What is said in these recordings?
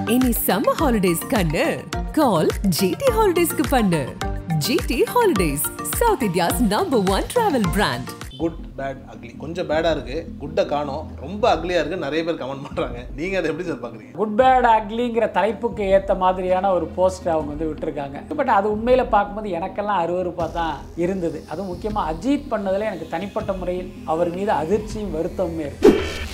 இனி summer holidays கண்ணு கால் GT ஹாலிடேஸ்க்கு பண்ணு GT holidays South India's number one travel brand good bad ugly கொஞ்சம் பேடாக இருக்குது குட்டை காணோம் ரொம்ப அக்லியாக இருக்குது நிறைய பேர் கமெண்ட் பண்ணுறாங்க நீங்கள் அதை எப்படி சார் பார்க்குறீங்க குட் பேட் அக்லிங்கிற தலைப்புக்கு ஏற்ற மாதிரியான ஒரு போஸ்ட் அவங்க வந்து விட்டுருக்காங்க பட் அது உண்மையில் பார்க்கும்போது எனக்கெல்லாம் அருவருப்பாக தான் இருந்தது அதுவும் முக்கியமாக அஜித் பண்ணதில் எனக்கு தனிப்பட்ட முறையில் அவர் மீது அதிர்ச்சியும் வருத்தமுமே இருக்கு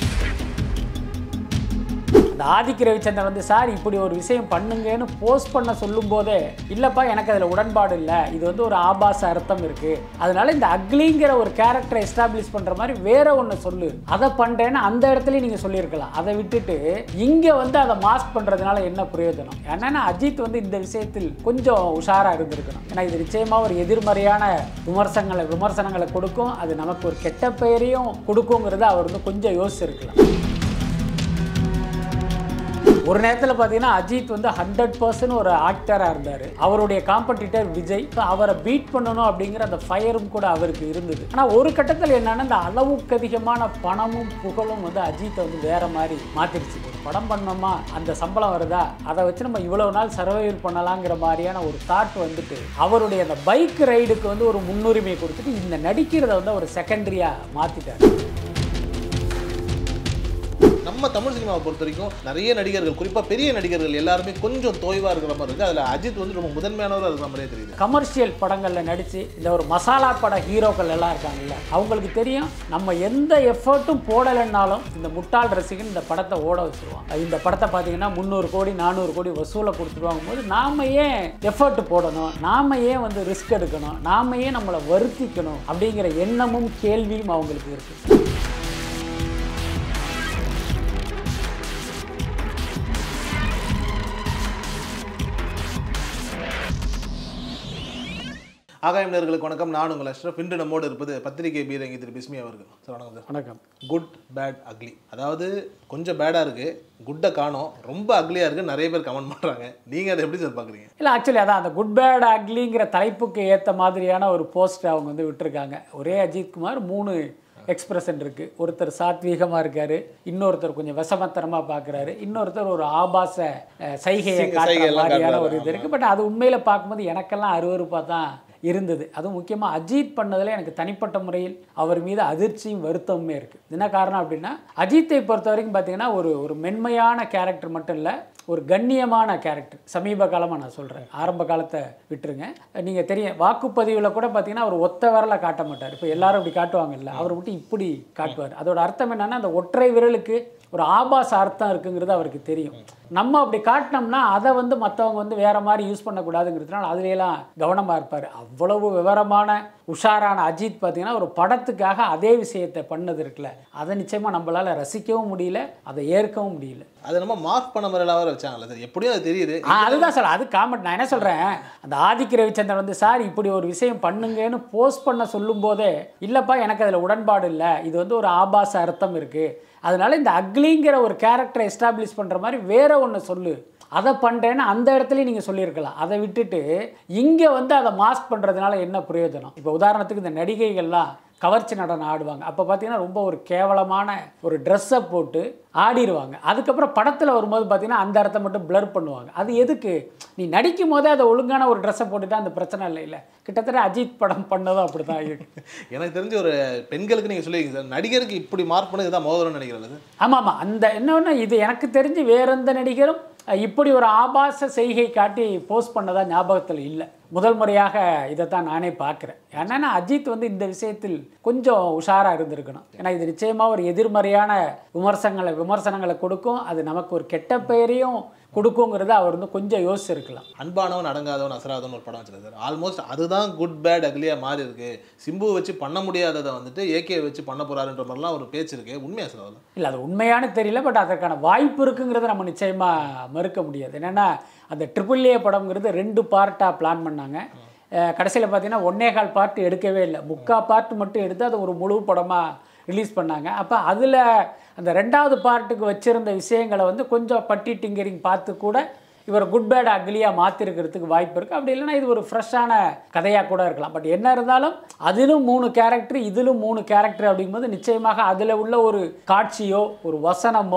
அந்த ஆதிக்க ரவிச்சந்திரன் வந்து சார் இப்படி ஒரு விஷயம் பண்ணுங்கன்னு போஸ்ட் பண்ண சொல்லும் போதே இல்லைப்பா எனக்கு அதில் உடன்பாடு இல்லை இது வந்து ஒரு ஆபாச அர்த்தம் இருக்குது அதனால இந்த அக்லிங்கிற ஒரு கேரக்டரை எஸ்டாப்ளிஷ் பண்ணுற மாதிரி வேற ஒன்று சொல்லு அதை பண்ணுறேன்னு அந்த இடத்துலயும் நீங்கள் சொல்லியிருக்கலாம் அதை விட்டுட்டு இங்கே வந்து அதை மாஸ்க் பண்ணுறதுனால என்ன பிரயோஜனம் ஏன்னா அஜித் வந்து இந்த விஷயத்தில் கொஞ்சம் உஷாராக இருந்திருக்கணும் ஏன்னா இது நிச்சயமாக ஒரு எதிர்மறையான விமர்சனங்களை விமர்சனங்களை கொடுக்கும் அது நமக்கு ஒரு கெட்ட பெயரையும் கொடுக்குங்கிறத அவர் வந்து கொஞ்சம் யோசிச்சிருக்கலாம் ஒரு நேரத்தில் பார்த்தீங்கன்னா அஜித் வந்து ஹண்ட்ரட் பர்சன்ட் ஒரு ஆக்டராக இருந்தார் அவருடைய காம்படிட்டர் விஜய் So, அவரை பீட் பண்ணணும் அப்படிங்கிற அந்த ஃபயரும் கூட அவருக்கு இருந்தது ஆனால் ஒரு கட்டத்தில் என்னன்னா இந்த அளவுக்கு அதிகமான பணமும் புகழும் வந்து அஜித்தை வந்து வேற மாதிரி மாத்திருச்சு ஒரு படம் பண்ணோமா அந்த சம்பளம் வருதா அதை வச்சு நம்ம இவ்வளவு நாள் சர்வைவல் பண்ணலாங்கிற மாதிரியான ஒரு தாட் வந்துட்டு அவருடைய அந்த பைக் ரைடுக்கு வந்து ஒரு முன்னுரிமை கொடுத்துட்டு இந்த நடிக்கிறத வந்து ஒரு செகண்டரியாக மாற்றிட்டார் நம்ம தமிழ் சினிமாவை பொறுத்த வரைக்கும் நிறைய நடிகர்கள் குறிப்பாக பெரிய நடிகர்கள் எல்லாருமே கொஞ்சம் தோய்வாக இருக்கிற மாதிரி இருக்குது அதில் அஜித் வந்து ரொம்ப முதன்மையானவராக இருக்கிற மாதிரியே தெரியுது கமர்ஷியல் படங்களில் நடித்து இந்த ஒரு மசாலா பட ஹீரோக்கள் எல்லாம் இருக்காங்கல்ல அவங்களுக்கு தெரியும் நம்ம எந்த எஃபர்ட்டும் போடலைன்னாலும் இந்த முட்டாள் ரசிகன் இந்த படத்தை ஓட வச்சுருவான் இந்த படத்தை பார்த்தீங்கன்னா முந்நூறு கோடி நானூறு கோடி வசூலை கொடுத்துருவாங்க போது நாம ஏன் எஃபர்ட் போடணும் நாம ஏன் வந்து ரிஸ்க் எடுக்கணும் நாம ஏன் நம்மளை வருத்திக்கணும் அப்படிங்கிற எண்ணமும் கேள்வியும் அவங்களுக்கு இருக்குது ஆகாயம் நேர்களுக்கு வணக்கம் நான் உங்கள் அஷ்ரஃப் இன்று நம்மோடு இருப்பது பத்திரிகை பீரங்கி திரு பிஸ்மி அவர்கள் சார் வணக்கம் சார் வணக்கம் குட் பேட் அக்லி அதாவது கொஞ்சம் பேடாக இருக்குது குட்டை காணோம் ரொம்ப அக்லியாக இருக்குது நிறைய பேர் கமெண்ட் பண்ணுறாங்க நீங்கள் அதை எப்படி சார் பார்க்குறீங்க இல்லை ஆக்சுவலி அதான் அந்த குட் பேட் அக்லிங்கிற தலைப்புக்கு ஏற்ற மாதிரியான ஒரு போஸ்ட் அவங்க வந்து விட்டுருக்காங்க ஒரே அஜித் குமார் மூணு எக்ஸ்பிரஷன் இருக்குது ஒருத்தர் சாத்வீகமாக இருக்காரு இன்னொருத்தர் கொஞ்சம் விஷமத்தனமாக பார்க்குறாரு இன்னொருத்தர் ஒரு ஆபாச அஹ், சைகையை சைகை- காட்டுற சைகையெல்லாம் மாதிரியான காட்டுறாரு, ஒரு இது இருக்குது பட் அது உண்மையில் பார்க்கும்போது எனக்கெல்லாம் அருவருப்பாக தான் இருந்தது அதுவும் முக்கியமாக அஜித் பண்ணதில் எனக்கு தனிப்பட்ட முறையில் அவர் மீது அதிர்ச்சியும் வருத்தமுமே இருக்குது என்ன காரணம் அப்படின்னா அஜித்தை பொறுத்த வரைக்கும் பார்த்தீங்கன்னா ஒரு ஒரு மென்மையான கேரக்டர் மட்டும் இல்லை ஒரு கண்ணியமான கேரக்டர் சமீப காலமாக நான் சொல்கிறேன் ஆரம்ப காலத்தை விட்டுருங்க நீங்கள் தெரியும் வாக்குப்பதிவில் கூட பார்த்தீங்கன்னா அவர் ஒத்த விரலை காட்ட மாட்டார் இப்போ எல்லாரும் இப்படி காட்டுவாங்கல்ல அவர் மட்டும் இப்படி காட்டுவார் அதோட அர்த்தம் என்னன்னா அந்த ஒற்றை விரலுக்கு ஒரு ஆபாச அர்த்தம் இருக்குங்கிறது அவருக்கு தெரியும் நம்ம அப்படி காட்டினோம்னா அதை வந்து மற்றவங்க வந்து வேற மாதிரி யூஸ் பண்ணக்கூடாதுங்கிறதுனால அதுலையெல்லாம் கவனமாக இருப்பார் அவ்வளவு விவரமான உஷாரான அஜித் பார்த்தீங்கன்னா ஒரு படத்துக்காக அதே விஷயத்தை பண்ணது இருக்குல்ல அதை நிச்சயமாக நம்மளால் ரசிக்கவும் முடியல அதை ஏற்கவும் முடியல அதை நம்ம மார்க் பண்ண மாதிரிலாம் வச்சாங்கல்ல சார் எப்படியும் அது தெரியுது ஆ அதுதான் சார் அது காமெண்ட் நான் என்ன சொல்கிறேன் அந்த ஆதிக்க ரவிச்சந்திரன் வந்து சார் இப்படி ஒரு விஷயம் பண்ணுங்கன்னு போஸ்ட் பண்ண சொல்லும் போதே இல்லைப்பா எனக்கு அதில் உடன்பாடு இல்லை இது வந்து ஒரு ஆபாச அர்த்தம் இருக்குது அதனால இந்த அக்லிங்கிற ஒரு கேரக்டரை எஸ்டாப்ளிஷ் பண்ணுற மாதிரி வேற ஒன்று சொல்லு அதை பண்ணுறேன்னு அந்த இடத்துலையும் நீங்கள் சொல்லியிருக்கலாம் அதை விட்டுட்டு இங்கே வந்து அதை மாஸ்க் பண்ணுறதுனால என்ன பிரயோஜனம் இப்போ உதாரணத்துக்கு இந்த நடிகைகள்லாம் கவர்ச்சி நடனம் ஆடுவாங்க அப்போ பார்த்தீங்கன்னா ரொம்ப ஒரு கேவலமான ஒரு ட்ரெஸ்ஸை போட்டு ஆடிடுவாங்க அதுக்கப்புறம் படத்தில் வரும்போது பார்த்தீங்கன்னா அந்த இடத்த மட்டும் blur பண்ணுவாங்க அது எதுக்கு நீ நடிக்கும் போதே அதை ஒழுங்கான ஒரு ட்ரெஸ்ஸை போட்டுட்டா அந்த பிரச்சனை இல்லை இல்லை கிட்டத்தட்ட அஜித் படம் பண்ணதும் அப்படி தான் இருக்கு எனக்கு தெரிஞ்ச ஒரு பெண்களுக்கு நீங்கள் சொல்லியிருக்கீங்க சார் நடிகருக்கு இப்படி மார்க் பண்ணது தான் மோதிரம்னு நினைக்கிறேன் சார் ஆமாம் ஆமாம் அந்த என்னன்னா இது எனக்கு தெரிஞ்சு வேற எந்த நடிகரும் அஹ், இப்படி ஒரு ஆபாச செய்கை காட்டி போஸ்ட் பண்ணதா ஞாபகத்தில் இல்லை முதல் முறையாக இதை தான் நானே பார்க்குறேன் ஏன்னா அஜித் வந்து இந்த விஷயத்தில் கொஞ்சம் உஷாராக இருந்திருக்கணும் ஏன்னா இது நிச்சயமாக ஒரு எதிர்மறையான விமர்சனங்களை விமர்சனங்களை கொடுக்கும் அது நமக்கு ஒரு கெட்ட பெயரையும் கொடுக்குங்கிறத அவர் வந்து கொஞ்சம் யோசிச்சிருக்கலாம் அன்பானவன் அடங்காதவன் அசராதவன் ஒரு படம் வச்சிருக்காரு சார் ஆல்மோஸ்ட் அதுதான் குட் பேட் அக்லியாக மாறி இருக்கு சிம்பு வச்சு பண்ண முடியாததை வந்துட்டு ஏகே வச்சு பண்ண போறாருன்ற மாதிரிலாம் ஒரு பேச்சு இருக்கு உண்மையா சார் அதெல்லாம் இல்லை அது உண்மையானு தெரியல பட் அதற்கான வாய்ப்பு இருக்குங்கிறத நம்ம நிச்சயமாக மறுக்க முடியாது என்னென்னா அந்த ட்ரிபிள் ஏ படம்ங்கிறது ரெண்டு பார்ட்டாக பிளான் பண்ணாங்க கடைசியில் பார்த்தீங்கன்னா ஒன்னே கால் பார்ட் எடுக்கவே இல்லை முக்கா பார்ட் மட்டும் எடுத்து அதை ஒரு முழு படமாக ரிலீஸ் பண்ணாங்க அப்போ அதில் அந்த ரெண்டாவது பார்ட்டுக்கு வச்சுருந்த விஷயங்களை வந்து கொஞ்சம் பட்டி டிங்கரிங் பார்த்து கூட இவர் குட் பேட் அக்லியாக மாற்றிருக்கிறதுக்கு வாய்ப்பு இருக்குது அப்படி இல்லைன்னா இது ஒரு ஃப்ரெஷ்ஷான கதையாக கூட இருக்கலாம் பட் என்ன இருந்தாலும் அதிலும் மூணு கேரக்டர் இதிலும் மூணு கேரக்டர் அப்படிங்கும்போது நிச்சயமாக அதில் உள்ள ஒரு காட்சியோ ஒரு வசனமோ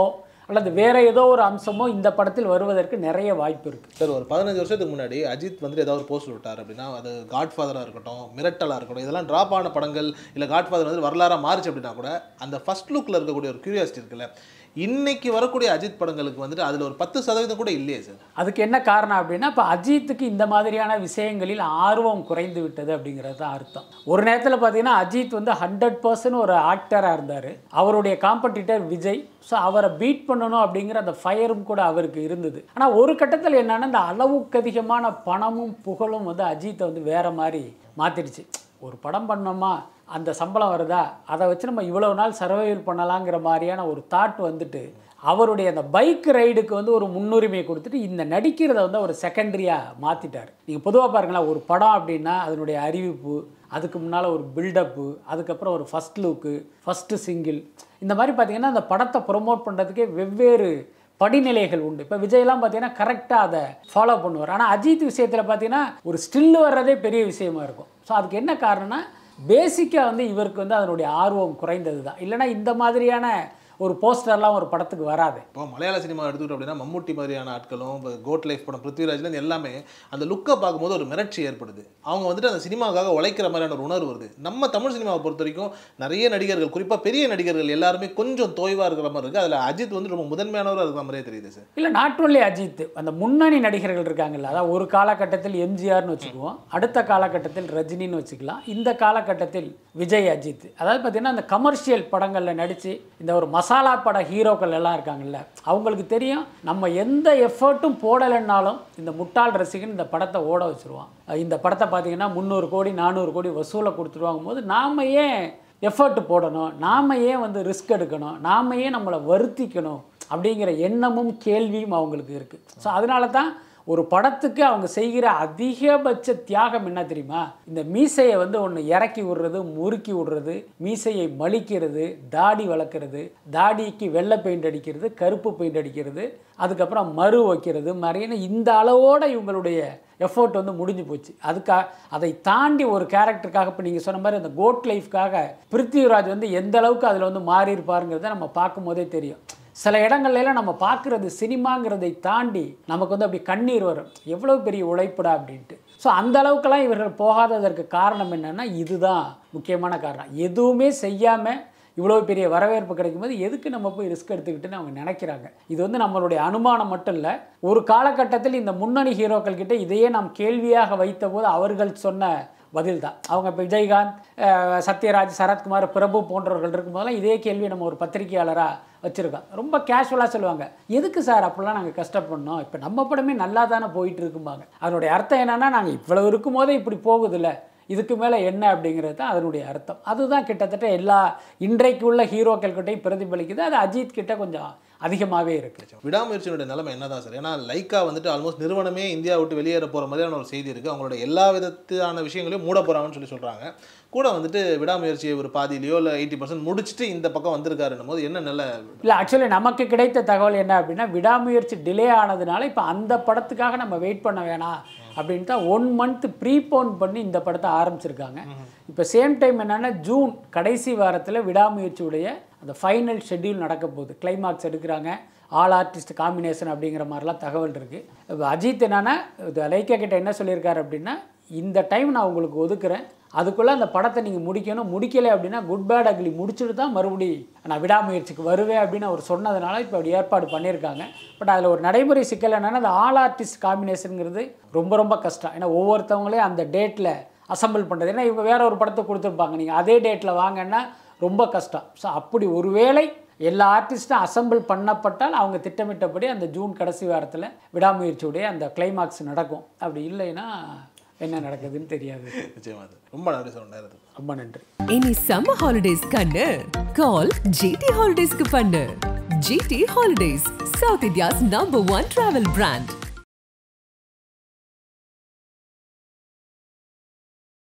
அல்லது வேற ஏதோ ஒரு அம்சமோ இந்த படத்தில் வருவதற்கு நிறைய வாய்ப்பு இருக்குது சார் ஒரு பதினஞ்சு வருஷத்துக்கு முன்னாடி அஜித் வந்துட்டு ஏதாவது ஒரு போஸ்ட் விட்டார் அப்படின்னா அது காட்ஃபாதராக இருக்கட்டும் மிரட்டலாக இருக்கட்டும் இதெல்லாம் ட்ராப் ஆன படங்கள் இல்லை காட்ஃபாதர் வந்து வரலாறாக மாறுச்சு அப்படின்னா கூட அந்த ஃபர்ஸ்ட் லுக்கில் இருக்கக்கூடிய ஒரு கியூரியாசிட்டி இருக்குல்ல இன்னைக்கு வரக்கூடிய அஜித் படங்களுக்கு வந்துட்டு அதில் ஒரு பத்து சதவீதம் கூட இல்லையே சார் அதுக்கு என்ன காரணம் அப்படின்னா இப்போ அஜித்துக்கு இந்த மாதிரியான விஷயங்களில் ஆர்வம் குறைந்து விட்டது அப்படிங்கிறது தான் அர்த்தம் ஒரு நேரத்தில் பார்த்தீங்கன்னா அஜித் வந்து ஹண்ட்ரட் பர்சன்ட் ஒரு ஆக்டராக இருந்தார் அவருடைய காம்படிட்டர் விஜய் ஸோ அவரை பீட் பண்ணணும் அப்படிங்கிற அந்த ஃபயரும் கூட அவருக்கு இருந்தது ஆனால் ஒரு கட்டத்தில் என்னன்னா இந்த அளவுக்கு அதிகமான பணமும் புகழும் வந்து அஜித்தை வந்து வேற மாதிரி மாற்றிடுச்சு ஒரு படம் பண்ணோமா அந்த சம்பளம் வருதா அதை வச்சு நம்ம இவ்வளவு நாள் சர்வைவல் பண்ணலாங்கிற மாதிரியான ஒரு தாட் வந்துட்டு அவருடைய அந்த பைக் ரைடுக்கு வந்து ஒரு முன்னுரிமை கொடுத்துட்டு இந்த நடிக்கிறத வந்து ஒரு செகண்டரியாக மாற்றிட்டார் நீங்கள் பொதுவாக பாருங்களேன் ஒரு படம் அப்படின்னா அதனுடைய அறிவிப்பு அதுக்கு முன்னால் ஒரு பில்டப்பு அதுக்கப்புறம் ஒரு ஃபஸ்ட் லுக்கு ஃபஸ்ட்டு சிங்கிள் இந்த மாதிரி பார்த்தீங்கன்னா அந்த படத்தை ப்ரொமோட் பண்ணுறதுக்கே வெவ்வேறு படிநிலைகள் உண்டு இப்போ விஜய்லாம் பார்த்தீங்கன்னா கரெக்டாக அதை ஃபாலோ பண்ணுவார் ஆனால் அஜித் விஷயத்தில் பார்த்தீங்கன்னா ஒரு ஸ்டில் வர்றதே பெரிய விஷயமா இருக்கும் ஸோ அதுக்கு என்ன காரணம்னா பேசிக்காக வந்து இவருக்கு வந்து அதனுடைய ஆர்வம் குறைந்தது தான் இல்லைன்னா இந்த மாதிரியான ஒரு போஸ்டர்லாம் ஒரு படத்துக்கு வராது இப்போ மலையாள சினிமா எடுத்துக்கிட்டோம் அப்படின்னா மம்முட்டி மாதிரியான ஆட்களும் இப்போ கோட் லைஃப் படம் பிருத்விராஜ்லேருந்து எல்லாமே அந்த லுக்கை பார்க்கும்போது ஒரு மிரட்சி ஏற்படுது அவங்க வந்துட்டு அந்த சினிமாவுக்காக உழைக்கிற மாதிரியான ஒரு உணர்வு வருது நம்ம தமிழ் சினிமாவை பொறுத்த வரைக்கும் நிறைய நடிகர்கள் குறிப்பாக பெரிய நடிகர்கள் எல்லாருமே கொஞ்சம் தோய்வாக இருக்கிற மாதிரி இருக்குது அதில் அஜித் வந்து ரொம்ப முதன்மையானவராக இருக்கிற மாதிரியே தெரியுது சார் இல்லை நாட் ஒன்லி அஜித் அந்த முன்னணி நடிகர்கள் இருக்காங்கல்ல அதாவது ஒரு காலகட்டத்தில் எம்ஜிஆர்னு வச்சுக்குவோம் அடுத்த காலகட்டத்தில் ரஜினின்னு வச்சுக்கலாம் இந்த காலகட்டத்தில் விஜய் அஜித் அதாவது பார்த்தீங்கன்னா அந்த கமர்ஷியல் படங்களில் நடித்து இந்த ஒரு மசாலா பட ஹீரோக்கள் எல்லாம் இருக்காங்கல்ல அவங்களுக்கு தெரியும் நம்ம எந்த எஃபர்ட்டும் போடலைன்னாலும் இந்த முட்டாள் ரசிகன் இந்த படத்தை ஓட வச்சுருவான் இந்த படத்தை பார்த்தீங்கன்னா முந்நூறு கோடி நானூறு கோடி வசூலை கொடுத்துருவாங்கும் போது நாம் ஏன் எஃபர்ட் போடணும் நாம் ஏன் வந்து ரிஸ்க் எடுக்கணும் நாம் ஏன் நம்மளை வருத்திக்கணும் அப்படிங்கிற எண்ணமும் கேள்வியும் அவங்களுக்கு இருக்குது ஸோ அதனால தான் ஒரு படத்துக்கு அவங்க செய்கிற அதிகபட்ச தியாகம் என்ன தெரியுமா இந்த மீசையை வந்து ஒன்று இறக்கி விடுறது முறுக்கி விடுறது மீசையை மலிக்கிறது தாடி வளர்க்குறது தாடிக்கு வெள்ளை பெயிண்ட் அடிக்கிறது கருப்பு பெயிண்ட் அடிக்கிறது அதுக்கப்புறம் மறு வைக்கிறது மாதிரியான இந்த அளவோட இவங்களுடைய எஃபோர்ட் வந்து முடிஞ்சு போச்சு அதுக்கா அதை தாண்டி ஒரு கேரக்டருக்காக இப்போ நீங்கள் சொன்ன மாதிரி அந்த கோட் லைஃப்காக பிருத்திவிராஜ் வந்து எந்த அளவுக்கு அதில் வந்து மாறி இருப்பாருங்கிறத நம்ம பார்க்கும்போதே தெரியும் சில இடங்கள்லாம் நம்ம பார்க்குறது சினிமாங்கிறதை தாண்டி நமக்கு வந்து அப்படி கண்ணீர் வரும் எவ்வளோ பெரிய உழைப்புடா அப்படின்ட்டு ஸோ அந்த அளவுக்கெல்லாம் இவர்கள் போகாததற்கு காரணம் என்னென்னா இதுதான் முக்கியமான காரணம் எதுவுமே செய்யாமல் இவ்வளோ பெரிய வரவேற்பு கிடைக்கும்போது எதுக்கு நம்ம போய் ரிஸ்க் எடுத்துக்கிட்டுன்னு அவங்க நினைக்கிறாங்க இது வந்து நம்மளுடைய அனுமானம் மட்டும் இல்லை ஒரு காலகட்டத்தில் இந்த முன்னணி ஹீரோக்கள் கிட்ட இதையே நாம் கேள்வியாக வைத்தபோது அவர்கள் சொன்ன பதில் தான் அவங்க இப்போ விஜயகாந்த் அஹ், சத்யராஜ் சரத்குமார் பிரபு போன்றவர்கள் இருக்கும்போதெல்லாம் இதே கேள்வி நம்ம ஒரு பத்திரிகையாளராக வச்சுருக்கோம் ரொம்ப கேஷுவலாக சொல்லுவாங்க எதுக்கு சார் அப்படிலாம் நாங்கள் கஷ்டப்படணும் இப்போ நம்ம படமே நல்லா தானே போயிட்டு இருக்கும்பாங்க அதனுடைய அர்த்தம் என்னென்னா நாங்கள் இவ்வளவு இருக்கும்போதே இப்படி போகுதுல்ல இதுக்கு மேலே என்ன அப்படிங்கிறது தான் அதனுடைய அர்த்தம் அதுதான் கிட்டத்தட்ட எல்லா இன்றைக்கு உள்ள ஹீரோக்கள்கிட்டையும் பிரதிபலிக்குது அது அஜித் கிட்ட கொஞ்சம் அதிகமாகவே இருக்குது விடாமுயற்சியினுடைய நிலைமை என்னதான் சார் ஏன்னா லைக்கா வந்துட்டு ஆல்மோஸ்ட் நிறுவனமே இந்தியா விட்டு வெளியேற போகிற மாதிரியான ஒரு செய்தி இருக்குது அவங்களோட எல்லா விதத்தான விஷயங்களையும் மூட போகிறாங்கன்னு சொல்லி சொல்கிறாங்க கூட வந்துட்டு விடாமுயற்சியை ஒரு பாதியிலையோ இல்லை எயிட்டி பர்சன்ட் முடிச்சுட்டு இந்த பக்கம் வந்திருக்காருன்னும் போது என்ன நல்ல இல்லை ஆக்சுவலி நமக்கு கிடைத்த தகவல் என்ன அப்படின்னா விடாமுயற்சி டிலே ஆனதுனால இப்போ அந்த படத்துக்காக நம்ம வெயிட் பண்ண வேணாம் அப்படின்ட்டு தான் ஒன் மந்த் ப்ரீபோன் பண்ணி இந்த படத்தை ஆரம்பிச்சிருக்காங்க இப்போ சேம் டைம் என்னென்னா ஜூன் கடைசி வாரத்தில் விடாமுயற்சியுடைய அந்த ஃபைனல் ஷெட்யூல் நடக்க போகுது கிளைமாக்ஸ் எடுக்கிறாங்க ஆல் ஆர்டிஸ்ட் காம்பினேஷன் அப்படிங்கிற மாதிரிலாம் தகவல் இருக்குது இப்போ அஜித் என்னன்னா இது லைக்கா கிட்ட என்ன சொல்லியிருக்காரு அப்படின்னா இந்த டைம் நான் உங்களுக்கு ஒதுக்குறேன் அதுக்குள்ளே அந்த படத்தை நீங்கள் முடிக்கணும் முடிக்கலை அப்படின்னா குட் பேட் அக்லி முடிச்சுட்டு தான் மறுபடி நான் விடாமுயற்சிக்கு வருவேன் அப்படின்னு அவர் சொன்னதுனால இப்போ அப்படி ஏற்பாடு பண்ணியிருக்காங்க பட் அதில் ஒரு நடைமுறை சிக்கல் என்னென்னா அந்த ஆல் ஆர்டிஸ்ட் காம்பினேஷனுங்கிறது ரொம்ப ரொம்ப கஷ்டம் ஏன்னா ஒவ்வொருத்தவங்களையும் அந்த டேட்டில் அசம்பிள் பண்ணுறது ஏன்னா இவங்க வேற ஒரு படத்தை கொடுத்துருப்பாங்க நீங்கள் அதே டேட்டில் வாங்கன்னா ரொம்ப கஷ்டம் ஸோ அப்படி ஒருவேளை எல்லா ஆர்டிஸ்ட்டும் அசம்பிள் பண்ணப்பட்டால் அவங்க திட்டமிட்டபடி அந்த ஜூன் கடைசி வாரத்தில் விடாமுயற்சியுடைய அந்த கிளைமாக்ஸ் நடக்கும் அப்படி இல்லைன்னா என்ன நடக்குதுன்னு தெரியாது நிச்சயமா அது ரொம்ப நன்றி சார் நேரத்துக்கு ரொம்ப நன்றி இனி சம்மர் ஹாலிடேஸ் கண்ணு கால் ஜிடி ஹாலிடேஸ்க்கு பண்ணு GT holidays South India's number one travel brand